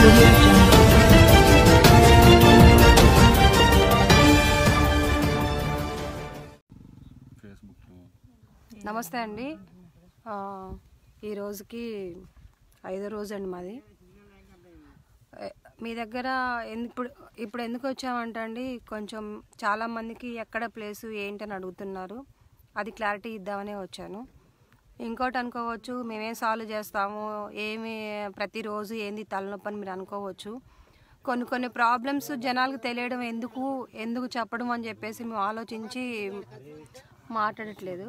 audio jungle. ఫేస్బుక్లో నమస్తే అండి ఆ, ఈ రోజుకి ఐదో రోజు అండి మాది ఏ, మీ దగ్గర ఎందు- ఇప్పుడు ఇప్పుడు ఎందుకు వచ్చామంటే అండి కొంచెం చాలామందికి ఎక్కడ ప్లేసు ఏంటని అడుగుతున్నారు అది క్లారిటీ ఇద్దామనే వచ్చాను ఇంకోటి అనుకోవచ్చు మేమేం సాల్వ్ చేస్తాము ఏమి ప్రతిరోజు ఏంది తలనొప్పి అని మీరు అనుకోవచ్చు కొన్ని కొన్ని ప్రాబ్లమ్స్ జనాలకు తెలియడం ఎందుకు ఎందుకు చెప్పడం అని చెప్పేసి మేము ఆలోచించి మాట్లాడట్లేదు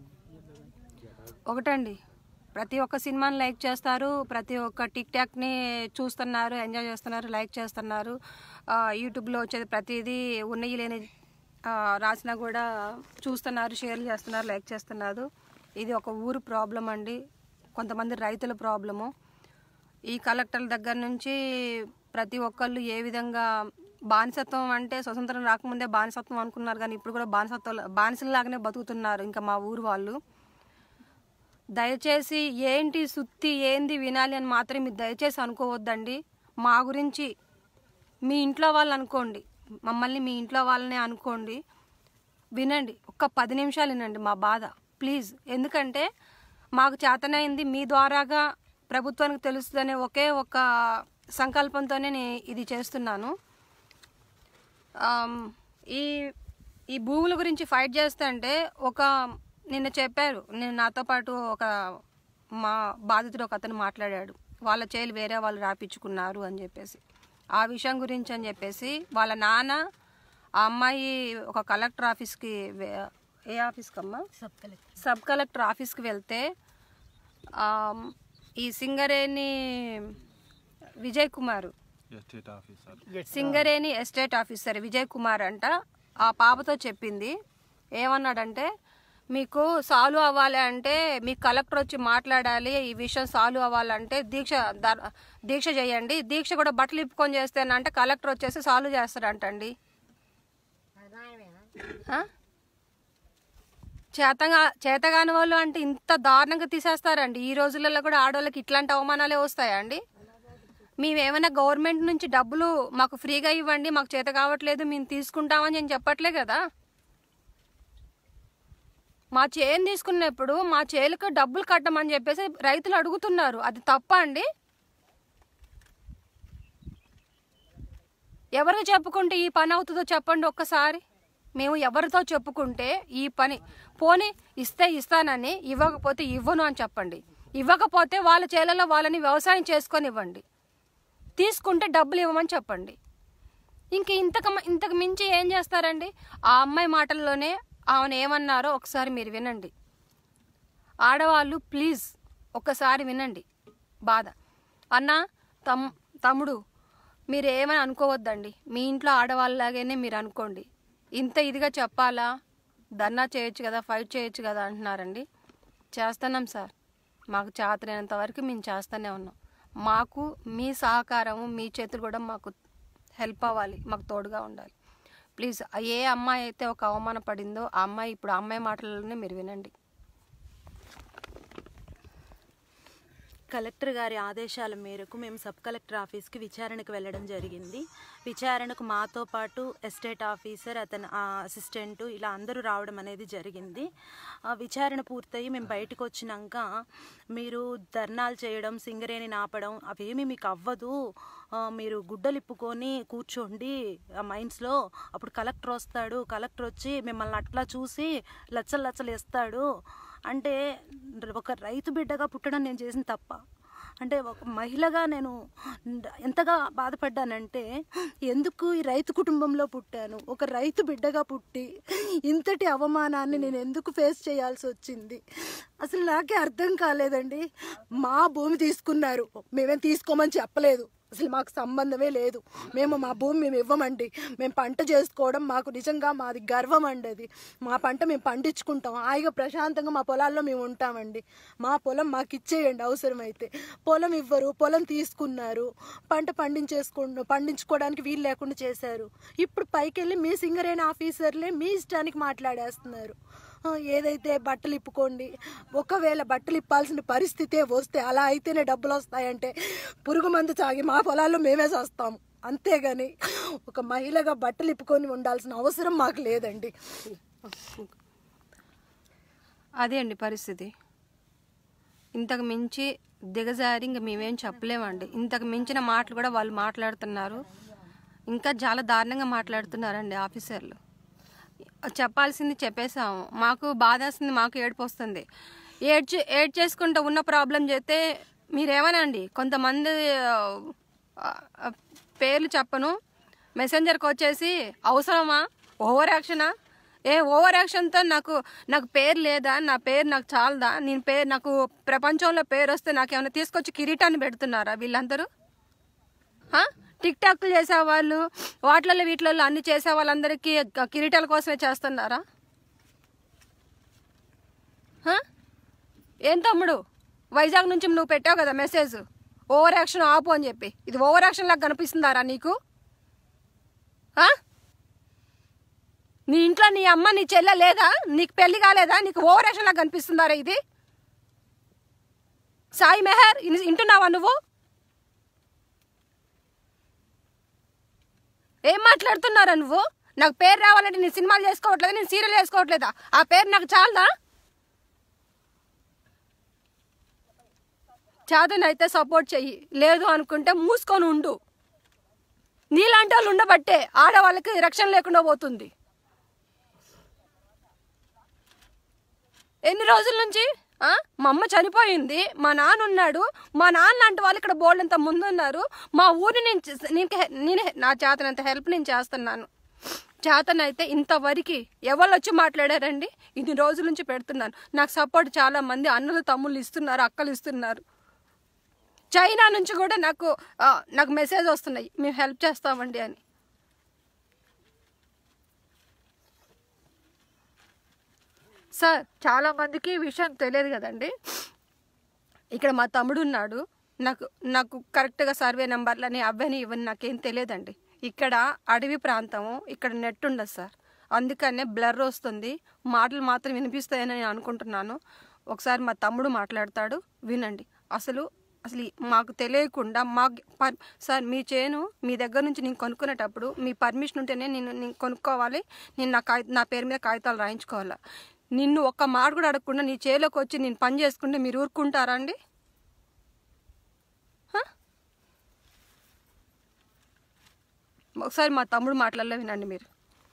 ఒకటండి ప్రతి ఒక్క సినిమాని లైక్ చేస్తారు ప్రతి ఒక్క టిక్ టాక్ని చూస్తున్నారు ఎంజాయ్ చేస్తున్నారు లైక్ చేస్తున్నారు ఆ, యూట్యూబ్లో వచ్చేది ప్రతిదీ ఉన్నయి లేని ఆ, రాసినా కూడా చూస్తున్నారు షేర్లు చేస్తున్నారు లైక్ చేస్తున్నారు ఇది ఒక ఊరు ప్రాబ్లం అండి కొంతమంది రైతుల ప్రాబ్లము ఈ కలెక్టర్ల దగ్గర నుంచి ప్రతి ఒక్కళ్ళు ఏ విధంగా బానిసత్వం అంటే స్వతంత్రం రాకముందే బానిసత్వం అనుకున్నారు కానీ ఇప్పుడు కూడా బానిసత్వం బానిసలాగానే బతుకుతున్నారు ఇంకా మా ఊరు వాళ్ళు దయచేసి ఏంటి సుత్తి ఏంది వినాలి అని మాత్రం మీరు దయచేసి అనుకోవద్దండి మా గురించి మీ ఇంట్లో వాళ్ళు అనుకోండి మమ్మల్ని మీ ఇంట్లో వాళ్ళనే అనుకోండి వినండి ఒక్క పది నిమిషాలు వినండి మా బాధ ప్లీజ్ ఎందుకంటే మాకు చేతనైంది మీ ద్వారాగా ప్రభుత్వానికి తెలుస్తుందనే ఒకే ఒక సంకల్పంతోనే నేను ఇది చేస్తున్నాను ఆమ్, ఈ ఈ భూముల గురించి ఫైట్ చేస్తుంటే ఒక నిన్న చెప్పారు నేను నాతో పాటు ఒక మా బాధితుడు ఒక అతను మాట్లాడాడు వాళ్ళ చేలు వేరే వాళ్ళు రాపించుకున్నారు అని చెప్పేసి ఆ విషయం గురించి అని చెప్పేసి వాళ్ళ నాన్న ఆ అమ్మాయి ఒక కలెక్టర్ ఆఫీస్కి వే- ఏ ఆఫీస్కి అమ్మా సబ్ కలెక్టర్ ఆఫీస్కి వెళ్తే ఆమ్, ఈ Singareni Vijay Kumar estate officer Singareni estate officer Vijay Kumar అంట ఆ పాపతో చెప్పింది ఏమన్నాడంటే మీకు సాల్వ్ అవ్వాలి అంటే మీకు కలెక్టర్ వచ్చి మాట్లాడాలి ఈ విషయం సాల్వ్ అవ్వాలంటే దీక్ష దర్- దీక్ష చేయండి దీక్ష కూడా బట్టలు ఇప్పుకొని చేస్తేనంటే కలెక్టర్ వచ్చేసి సాల్వ్ చేస్తాడంటండి ఆ? చేతగా చేతగాని వాళ్ళు అంటే ఇంత దారుణంగా తీసేస్తారండి ఈ రోజులలో కూడా ఆడవాళ్ళకి ఇట్లాంటి అవమానాలే వస్తాయా అండి మేమేమైనా గవర్నమెంట్ నుంచి డబ్బులు మాకు ఫ్రీగా ఇవ్వండి మాకు చేత కావట్లేదు మేము తీసుకుంటామని నేను చెప్పట్లే కదా మా చేను తీసుకున్నప్పుడు మా చేలకు డబ్బులు కట్టమని చెప్పేసి రైతులు అడుగుతున్నారు అది తప్ప అండి ఎవరికి చెప్పుకుంటే ఈ పని అవుతుందో చెప్పండి ఒక్కసారి మేము ఎవరితో చెప్పుకుంటే ఈ పని పోనీ ఇస్తే ఇస్తానని ఇవ్వకపోతే ఇవ్వను అని చెప్పండి ఇవ్వకపోతే వాళ్ళ చేలలో వాళ్ళని వ్యవసాయం చేసుకొని ఇవ్వండి తీసుకుంటే డబ్బులు ఇవ్వమని చెప్పండి ఇంక ఇంతకు ఇంతకు మించి ఏం చేస్తారండి ఆ అమ్మాయి మాటల్లోనే ఆమెను ఏమన్నారో ఒకసారి మీరు వినండి ఆడవాళ్ళు ప్లీజ్ ఒక్కసారి వినండి బాధ అన్న తమ్ తమ్ముడు మీరు ఏమని అనుకోవద్దండి మీ ఇంట్లో ఆడవాళ్ళలాగానే మీరు అనుకోండి ఇంత ఇదిగా చెప్పాలా ధర్నా చేయొచ్చు కదా ఫైట్ చేయొచ్చు కదా అంటున్నారండి చేస్తున్నాం సార్ మాకు చేతనైనంత వరకు మేము చేస్తూనే ఉన్నాం మాకు మీ సహకారము మీ చేతులు కూడా మాకు హెల్ప్ అవ్వాలి మాకు తోడుగా ఉండాలి ప్లీజ్ ఏ అమ్మాయి అయితే ఒక అవమాన పడిందో ఆ అమ్మాయి ఇప్పుడు ఆ అమ్మాయి మాటలలోనే మీరు వినండి కలెక్టర్ గారి ఆదేశాల మేరకు మేము సబ్ కలెక్టర్ ఆఫీస్కి విచారణకు వెళ్ళడం జరిగింది విచారణకు మాతో పాటు ఎస్టేట్ ఆఫీసర్ అతని ఆ అసిస్టెంట్ ఇలా అందరూ రావడం అనేది జరిగింది ఆ విచారణ పూర్తయి మేము బయటకు వచ్చినాక మీరు ధర్నాలు చేయడం సింగరేణి నాపడం అవేమీ మీకు అవ్వదు ఆ, మీరు గుడ్డలు ఇప్పుకొని కూర్చోండి ఆ మైండ్స్లో అప్పుడు కలెక్టర్ వస్తాడు కలెక్టర్ వచ్చి మిమ్మల్ని అట్లా చూసి లచ్చలు లచ్చలు ఇస్తాడు అంటే ఒక రైతు బిడ్డగా పుట్టడం నేను చేసిన తప్ప అంటే ఒక మహిళగా నేను ఎంతగా బాధపడ్డానంటే ఎందుకు ఈ రైతు కుటుంబంలో పుట్టాను ఒక రైతు బిడ్డగా పుట్టి ఇంతటి అవమానాన్ని నేను ఎందుకు ఫేస్ చేయాల్సి వచ్చింది అసలు నాకే అర్థం కాలేదండి మా భూమి తీసుకున్నారు మేమేం తీసుకోమని చెప్పలేదు అసలు మాకు సంబంధమే లేదు మేము మా భూమి మేము ఇవ్వమండి మేము పంట చేసుకోవడం మాకు నిజంగా మాది గర్వం అండి అది మా పంట మేము పండించుకుంటాం హాయిగా ప్రశాంతంగా మా పొలాల్లో మేము ఉంటామండి మా పొలం మాకు ఇచ్చేయండి అవసరమైతే పొలం ఇవ్వరు పొలం తీసుకున్నారు పంట పండించేసుకు పండించుకోవడానికి వీలు లేకుండా చేశారు ఇప్పుడు పైకి వెళ్ళి మీ సింగరేణి ఆఫీసర్లే మీ ఇష్టానికి మాట్లాడేస్తున్నారు ఆ, ఏదైతే బట్టలు ఇప్పుకోండి ఒకవేళ బట్టలు ఇప్పాల్సిన పరిస్థితే వస్తే అలా అయితేనే డబ్బులు వస్తాయంటే పురుగు మందు తాగి మా పొలాల్లో మేమే చేస్తాము అంతేగాని ఒక మహిళగా బట్టలు ఇప్పుకొని ఉండాల్సిన అవసరం మాకు లేదండి అదే అండి పరిస్థితి ఇంతకు మించి దిగజారి ఇంక మేమేం చెప్పలేమండి ఇంతకు మించిన మాటలు కూడా వాళ్ళు మాట్లాడుతున్నారు ఇంకా చాలా దారుణంగా మాట్లాడుతున్నారండి ఆఫీసర్లు చెప్పాల్సింది చెప్పేసాము మాకు బాధేస్తుంది మాకు ఏడుపు వస్తుంది ఏడ్చి ఏడ్ చేసుకుంటూ ఉన్న ప్రాబ్లం చేస్తే మీరేమనండి కొంతమంది ఆ, ఆ, పేర్లు చెప్పను మెసెంజర్కి వచ్చేసి అవసరమా ఓవర్ యాక్షనా ఏ ఓవర్ యాక్షన్తో నాకు నాకు పేరు లేదా నా పేరు నాకు చాలదా నేను పేరు నాకు ప్రపంచంలో పేరు వస్తే నాకు ఏమైనా తీసుకొచ్చి కిరీటాన్ని పెడుతున్నారా వీళ్ళందరూ ఆ? టిక్ టాక్లు చేసేవాళ్ళు వాటిలలో వీటిలలో అన్ని చేసే వాళ్ళందరికీ గ- కిరీటాల కోసమే చేస్తున్నారా ఆ? ఏం తమ్ముడు వైజాగ్ నుంచి నువ్వు పెట్టావు కదా మెసేజ్ ఓవర్ యాక్షన్ ఆపు అని చెప్పి ఇది ఓవర్ యాక్షన్ లాగా కనిపిస్తుందారా నీకు ఆ? నీ ఇంట్లో నీ అమ్మ నీ చెల్లె లేదా నీకు పెళ్లి కాలేదా నీకు ఓవర్ యాక్షన్ లాగా కనిపిస్తుందారా ఇది సాయి మెహర్ ఇన్- వింటున్నావా నువ్వు ఏం మాట్లాడుతున్నారా నువ్వు నాకు పేరు రావాలంటే నేను సినిమాలు చేసుకోవట్లేదా నేను సీరియల్ చేసుకోవట్లేదా ఆ పేరు నాకు చాలదా చాదనైతే సపోర్ట్ చెయ్యి లేదు అనుకుంటే మూసుకొని ఉండు నీలాంటి వాళ్ళు ఉండబట్టే ఆడవాళ్ళకి రక్షణ లేకుండా పోతుంది ఎన్ని రోజుల నుంచి ఆ? మా అమ్మ చనిపోయింది మా నాన్న ఉన్నాడు మా నాన్న లాంటి వాళ్ళు ఇక్కడ బోల్డ్ అంత ముందు ఉన్నారు మా ఊరిని నేను చే- నేను హె- నేను హె- నా చేతనంత హెల్ప్ నేను చేస్తున్నాను చేతనైతే ఇంతవరకు ఎవరు వచ్చి మాట్లాడారండి ఇన్ని రోజుల నుంచి పెడుతున్నాను నాకు సపోర్ట్ చాలా మంది అన్నలు తమ్ముళ్ళు ఇస్తున్నారు అక్కలు ఇస్తున్నారు చైనా నుంచి కూడా నాకు ఆ, నాకు మెసేజ్ వస్తున్నాయి మేము హెల్ప్ చేస్తామండి అని సార్ చాలా మందికి ఈ విషయం తెలియదు కదండి ఇక్కడ మా తమ్ముడు ఉన్నాడు నాకు నాకు కరెక్ట్గా సర్వే నెంబర్లని అవని ఇవన్నీ నాకేం తెలియదండి ఇక్కడ అడవి ప్రాంతము ఇక్కడ నెట్ ఉండదు సార్ అందుకనే బ్లర్ వస్తుంది మాటలు మాత్రం వినిపిస్తాయని నేను అనుకుంటున్నాను ఒకసారి మా తమ్ముడు మాట్లాడతాడు వినండి అసలు అసలు ఈ- మాకు తెలియకుండా మాకు పర్ సార్ మీ చేను మీ దగ్గర నుంచి నేను కొనుక్కునేటప్పుడు మీ పర్మిషన్ ఉంటేనే నేను నేను కొనుక్కోవాలి నేను నా కాగి నా పేరు మీద కాగితాలు రాయించుకోవాలా నిన్ను ఒక్క మాట కూడా అడగకుండా నీ చేలోకి వచ్చి నేను పని చేసుకుంటే మీరు ఊరుకుంటారా అండి హ? ఒకసారి మా తమ్ముడు మాటలలో వినండి మీరు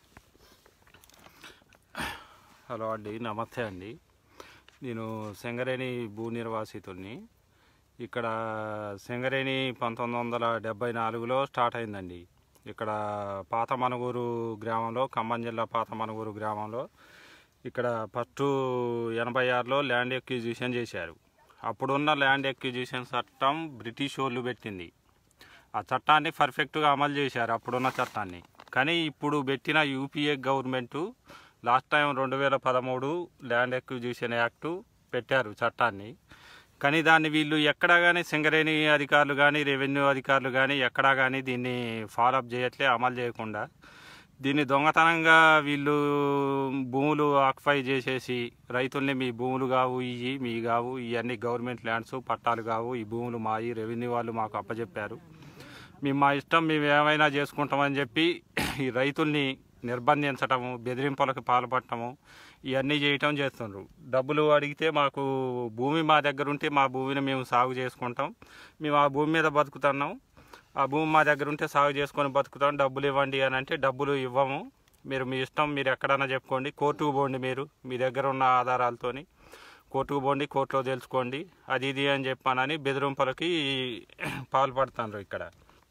హలో అండి నమస్తే అండి నేను సింగరేణి భూ నిర్వాసితుడిని ఇక్కడ సింగరేణి పంతొమ్మిది వందల డెబ్బై నాలుగులో స్టార్ట్ అయిందండి ఇక్కడ పాత మనుగూరు గ్రామంలో ఖమ్మం జిల్లా పాత మనుగూరు గ్రామంలో ఇక్కడ ఫస్ట్ ఎనభై ఆరులో ల్యాండ్ ఎక్విజిషన్ చేశారు అప్పుడున్న ల్యాండ్ ఎక్విజిషన్ చట్టం బ్రిటిష్ వాళ్ళు పెట్టింది ఆ చట్టాన్ని పర్ఫెక్ట్గా అమలు చేశారు అప్పుడున్న చట్టాన్ని కానీ ఇప్పుడు పెట్టిన యూపీఏ గవర్నమెంటు లాస్ట్ టైం రెండు వేల పదమూడు ల్యాండ్ ఎక్విజిషన్ యాక్టు పెట్టారు చట్టాన్ని కానీ దాన్ని వీళ్ళు ఎక్కడా కానీ సింగరేణి అధికారులు కానీ రెవెన్యూ అధికారులు కానీ ఎక్కడా కానీ దీన్ని ఫాలోఅప్ చేయట్లే అమలు చేయకుండా దీన్ని దొంగతనంగా వీళ్ళు భూములు ఆక్యుపై చేసేసి రైతుల్ని మీ భూములు కావు ఇవి మీ కావు ఇవన్నీ గవర్నమెంట్ ల్యాండ్స్ పట్టాలు కావు ఈ భూములు మాయి రెవెన్యూ వాళ్ళు మాకు అప్పచెప్పారు మేము మా ఇష్టం మేము ఏమైనా చేసుకుంటామని చెప్పి ఈ రైతుల్ని నిర్బంధించటము బెదిరింపులకు పాల్పడటము ఇవన్నీ చేయటం చేస్తుండ్రు డబ్బులు అడిగితే మాకు భూమి మా దగ్గర ఉంటే మా భూమిని మేము సాగు చేసుకుంటాం మేము ఆ భూమి మీద బతుకుతున్నాం ఆ భూమి మా దగ్గర ఉంటే సాగు చేసుకొని బతుకుతాం డబ్బులు ఇవ్వండి అని అంటే డబ్బులు ఇవ్వము మీరు మీ ఇష్టం మీరు ఎక్కడన్నా చెప్పుకోండి కోర్టుకు పోండి మీరు మీ దగ్గర ఉన్న ఆధారాలతోని కోర్టుకు పోండి కోర్టులో తెలుసుకోండి అది ఇది అని చెప్పానని బెదిరింపులకి పాల్పడుతున్నారు ఇక్కడ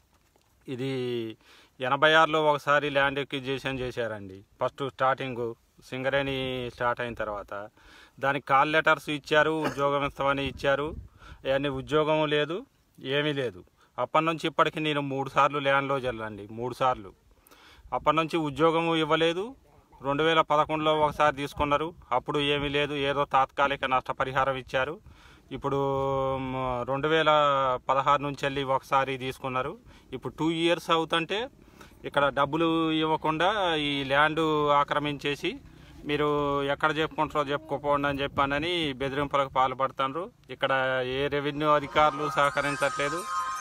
ఇది ఎనభై ఆరులో ఒకసారి ల్యాండ్ ఎక్విజిషన్ చేశారండి ఫస్ట్ స్టార్టింగ్ సింగరేణి స్టార్ట్ అయిన తర్వాత దానికి కాల్ లెటర్స్ ఇచ్చారు ఉద్యోగం ఇస్తామని ఇచ్చారు అవన్నీ ఉద్యోగం లేదు ఏమీ లేదు అప్పటి నుంచి ఇప్పటికి నేను మూడు సార్లు ల్యాండ్లో వెళ్ళండి మూడు సార్లు అప్పటి నుంచి ఉద్యోగం ఇవ్వలేదు రెండు వేల పదకొండులో ఒకసారి తీసుకున్నారు అప్పుడు ఏమీ లేదు ఏదో తాత్కాలిక నష్టపరిహారం ఇచ్చారు ఇప్పుడు మ్, రెండు వేల పదహారు నుంచి వెళ్ళి ఒకసారి తీసుకున్నారు ఇప్పుడు టూ ఇయర్స్ అవుతుంటే ఇక్కడ డబ్బులు ఇవ్వకుండా ఈ ల్యాండ్ ఆక్రమించేసి మీరు ఎక్కడ చెప్పుకుంటారో చెప్పుకోపోండి అని చెప్పానని బెదిరింపులకు పాల్పడుతున్నారు ఇక్కడ ఏ రెవెన్యూ అధికారులు సహకరించట్లేదు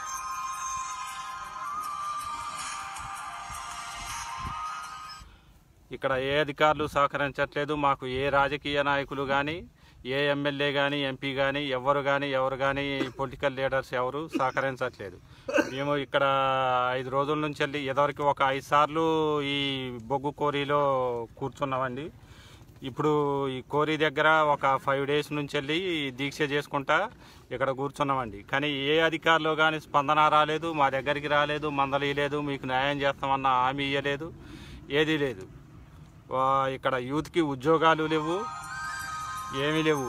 ఇక్కడ ఏ అధికారులు సహకరించట్లేదు మాకు ఏ రాజకీయ నాయకులు కానీ ఏ ఎమ్మెల్యే కానీ ఎంపీ కానీ ఎవరు కానీ ఎవరు కానీ పొలిటికల్ లీడర్స్ ఎవరు సహకరించట్లేదు మేము ఇక్కడ ఐదు రోజుల నుంచి వెళ్ళి ఇదివరకు ఒక ఐదు సార్లు ఈ బొగ్గు కోరీలో కూర్చున్నామండి ఇప్పుడు ఈ కోరీ దగ్గర ఒక ఫైవ్ డేస్ నుంచి వెళ్ళి దీక్ష చేసుకుంటా ఇక్కడ కూర్చున్నామండి కానీ ఏ అధికారులు కానీ స్పందన రాలేదు మా దగ్గరికి రాలేదు మందలియలేదు మీకు న్యాయం చేస్తామన్న హామీ ఇవ్వలేదు ఏదీ లేదు వా- ఇక్కడ యూత్కి ఉద్యోగాలు లేవు ఏమీ లేవు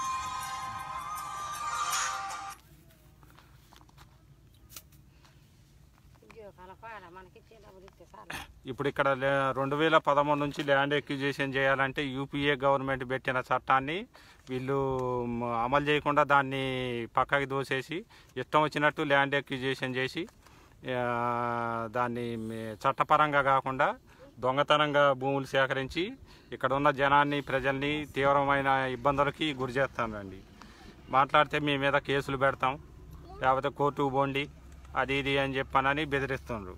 ఇప్పుడు ఇక్కడ లే- రెండు వేల పదమూడు నుంచి ల్యాండ్ ఎక్విజేషన్ చేయాలంటే యూపీఏ గవర్నమెంట్ పెట్టిన చట్టాన్ని వీళ్ళు మ- అమలు చేయకుండా దాన్ని పక్కకి దోసేసి ఇష్టం వచ్చినట్టు ల్యాండ్ ఎక్విజేషన్ చేసి ఆ, దాన్ని మే- చట్టపరంగా కాకుండా దొంగతనంగా భూములు సేకరించి ఇక్కడ ఉన్న జనాన్ని ప్రజల్ని తీవ్రమైన ఇబ్బందులకి గురి చేస్తానండి మాట్లాడితే మీ మీద కేసులు పెడతాం లేకపోతే కోర్టుకు పోండి అది ఇది అని చెప్పానని బెదిరిస్తుండ్రు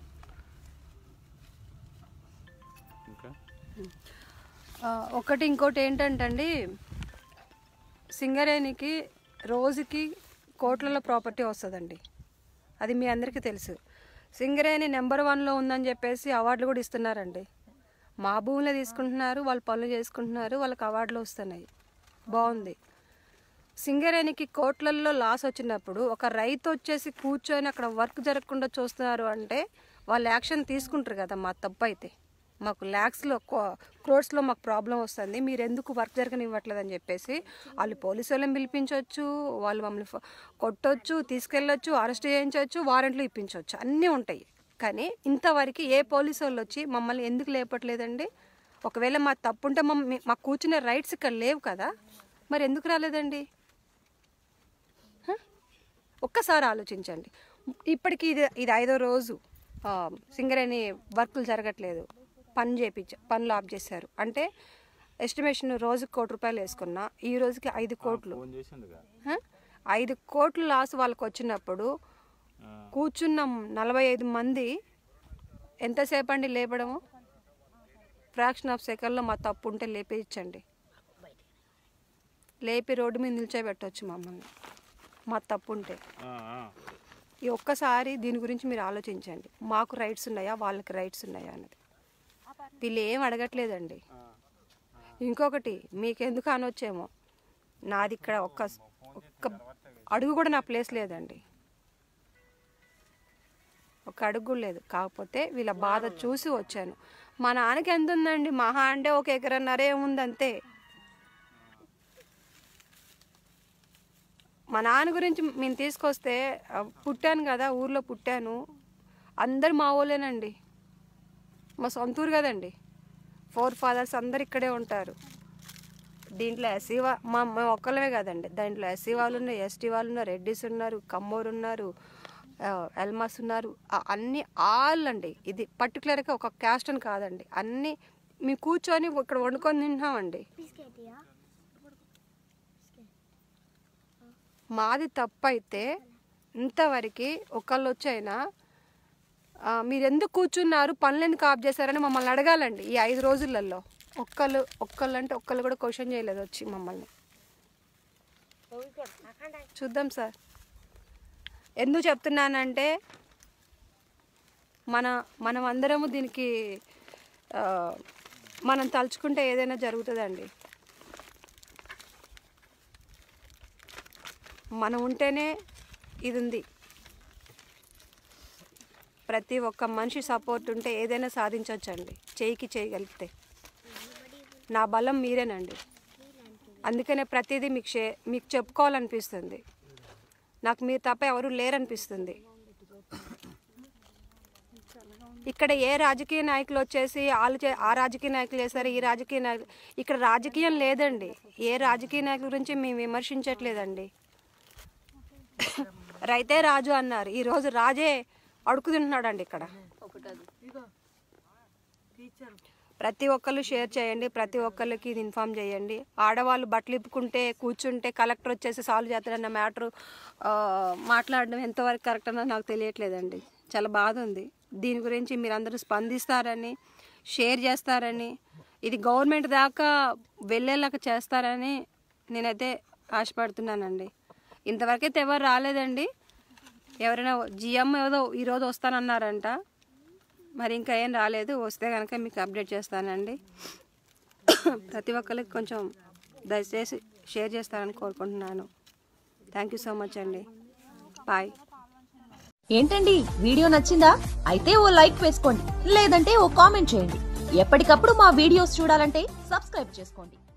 ఇంకా ఆ, ఒకటి ఇంకోటి ఏంటంటే అండి సింగరేణికి రోజుకి కోట్లలో ప్రాపర్టీ వస్తుందండి అది మీ అందరికీ తెలుసు సింగరేణి నెంబర్ వన్లో ఉందని చెప్పేసి అవార్డులు కూడా ఇస్తున్నారండి మా భూమిలో తీసుకుంటున్నారు వాళ్ళు పనులు చేసుకుంటున్నారు వాళ్ళకి అవార్డులు వస్తున్నాయి బాగుంది సింగరేణికి కోట్లల్లో లాస్ వచ్చినప్పుడు ఒక రైతు వచ్చేసి కూర్చొని అక్కడ వర్క్ జరగకుండా చూస్తున్నారు అంటే వాళ్ళు యాక్షన్ తీసుకుంటారు కదా మా తప్పు అయితే మాకు ల్యాక్స్లో క్రోడ్స్లో మాకు ప్రాబ్లం వస్తుంది మీరు ఎందుకు వర్క్ జరగనివ్వట్లేదు అని చెప్పేసి వాళ్ళు పోలీసు వాళ్ళని పిలిపించవచ్చు వాళ్ళు మమ్మల్ని ఫ- కొట్టొచ్చు తీసుకెళ్ళొచ్చు అరెస్ట్ చేయించవచ్చు వారెంట్లు ఇప్పించవచ్చు అన్నీ ఉంటాయి కానీ ఇంతవరకు ఏ పోలీసు వాళ్ళు వచ్చి మమ్మల్ని ఎందుకు లేపట్లేదండి ఒకవేళ మా తప్పు ఉంటే మమ్మల్ని మాకు కూర్చునే రైట్స్ ఇక్కడ లేవు కదా మరి ఎందుకు రాలేదండి హ? ఒక్కసారి ఆలోచించండి ఇప్పటికి ఇది ఇది ఐదో రోజు ఆ, సింగరేణి వర్కులు జరగట్లేదు పని చేపించ పనులు ఆఫ్ చేశారు అంటే ఎస్టిమేషన్ రోజుకి కోటి రూపాయలు వేసుకున్నా ఈ రోజుకి ఐదు కోట్లు ఫోన్ చేసిండుగా హ? ఐదు కోట్లు లాస్ వాళ్ళకి వచ్చినప్పుడు కూర్చున్న నలభై ఐదు మంది ఎంతసేపు అండి లేపడము ఫ్రాక్షన్ ఆఫ్ సెకండ్లో మా తప్పు ఉంటే లేపించండి లేపి రోడ్డు మీద నిల్చోబెట్టవచ్చు మమ్మల్ని మా తప్పు ఉంటే ఆ, ఆ. ఈ ఒక్కసారి దీని గురించి మీరు ఆలోచించండి మాకు రైట్స్ ఉన్నాయా వాళ్ళకి రైట్స్ ఉన్నాయా అన్నది వీళ్ళు ఏం అడగట్లేదండి ఇంకొకటి మీకెందుకు అనొచ్చేమో నాది ఇక్కడ ఒక్క ఒక్క అడుగు కూడా నా ప్లేస్ లేదండి ఒక అడుగు కూడా లేదు కాకపోతే వీళ్ళ బాధ చూసి వచ్చాను మా నాన్నకి ఎంత ఉందండి మహా అంటే ఒక ఎకరన్నరే ఉంది అంతే మా నాన్న గురించి మేము తీసుకొస్తే ఆ, పుట్టాను కదా ఊర్లో పుట్టాను అందరు మా ఊళ్ళేనండి మా సొంత ఊరు కదండి ఫోర్ ఫాదర్స్ అందరు ఇక్కడే ఉంటారు దీంట్లో ఎస్సీ వా మా మేము ఒక్కళ్ళమే కదండి దాంట్లో ఎస్సీ వాళ్ళు ఉన్నారు ఎస్టీ వాళ్ళు ఉన్నారు రెడ్డిస్ ఉన్నారు కమ్మోరు ఉన్నారు ఆ, ఎల్మాస్ ఉన్నారు ఆ, అన్ని ఆల్ అండి ఇది పర్టికులర్గా ఒక క్యాస్ట్ అని కాదండి అన్నీ మేము కూర్చొని ఇక్కడ వండుకొని తింటున్నామండి మాది తప్పు అయితే ఇంతవరకు ఒకళ్ళు వచ్చైనా ఆ, మీరు ఎందుకు కూర్చున్నారు పనులు ఎందుకు ఆఫ్ చేశారని మమ్మల్ని అడగాలండి ఈ ఐదు రోజులలో ఒక్కళ్ళు ఒక్కళ్ళు అంటే ఒక్కళ్ళు కూడా క్వశ్చన్ చేయలేదు వచ్చి మమ్మల్ని చూద్దాం సార్ ఎందుకు చెప్తున్నానంటే మన మనం అందరము దీనికి ఆ, మనం తలుచుకుంటే ఏదైనా జరుగుతుందండి మనం ఉంటేనే ఇది ఉంది ప్రతి ఒక్క మనిషి సపోర్ట్ ఉంటే ఏదైనా సాధించవచ్చండి చేయికి చేయగలిగితే నా బలం మీరేనండి అందుకనే ప్రతిదీ మీకు షే మీకు చెప్పుకోవాలనిపిస్తుంది నాకు మీరు తప్ప ఎవరు లేరనిపిస్తుంది ఇక్కడ ఏ రాజకీయ నాయకులు వచ్చేసి వాళ్ళు చే- ఆ రాజకీయ నాయకులు చేశారు ఈ రాజకీయ నాయకులు ఇక్కడ రాజకీయం లేదండి ఏ రాజకీయ నాయకుల గురించి మేము విమర్శించట్లేదండి రైతే రాజు అన్నారు ఈ రోజు రాజే అడుగు తింటున్నాడండి ఇక్కడ ప్రతి ఒక్కళ్ళు షేర్ చేయండి ప్రతి ఒక్కళ్ళకి ఇది ఇన్ఫామ్ చేయండి ఆడవాళ్ళు బట్టలు ఇప్పుకుంటే కూర్చుంటే కలెక్టర్ వచ్చేసి సాల్వ్ చేస్తాడన్న మ్యాటర్ మాట్లాడడం ఎంతవరకు కరెక్ట్ అన్నది నాకు తెలియట్లేదండి చాలా బాధ ఉంది దీని గురించి మీరందరూ స్పందిస్తారని షేర్ చేస్తారని ఇది గవర్నమెంట్ దాకా వెళ్ళేలాగా చేస్తారని నేనైతే ఆశపడుతున్నానండి ఇంతవరకైతే ఎవరు రాలేదండి ఎవరైనా జిఎం ఏదో ఈరోజు వస్తానన్నారంట మరి ఇంకా ఏం రాలేదు వస్తే కనుక మీకు అప్డేట్ చేస్తానండి ప్రతి ఒక్కరికి కొంచెం దయచేసి షేర్ చేస్తారని కోరుకుంటున్నాను థ్యాంక్ యూ సో మచ్ అండి బాయ్ ఏంటండి వీడియో నచ్చిందా అయితే ఓ లైక్ వేసుకోండి లేదంటే ఓ కామెంట్ చేయండి ఎప్పటికప్పుడు మా వీడియోస్ చూడాలంటే సబ్స్క్రైబ్ చేసుకోండి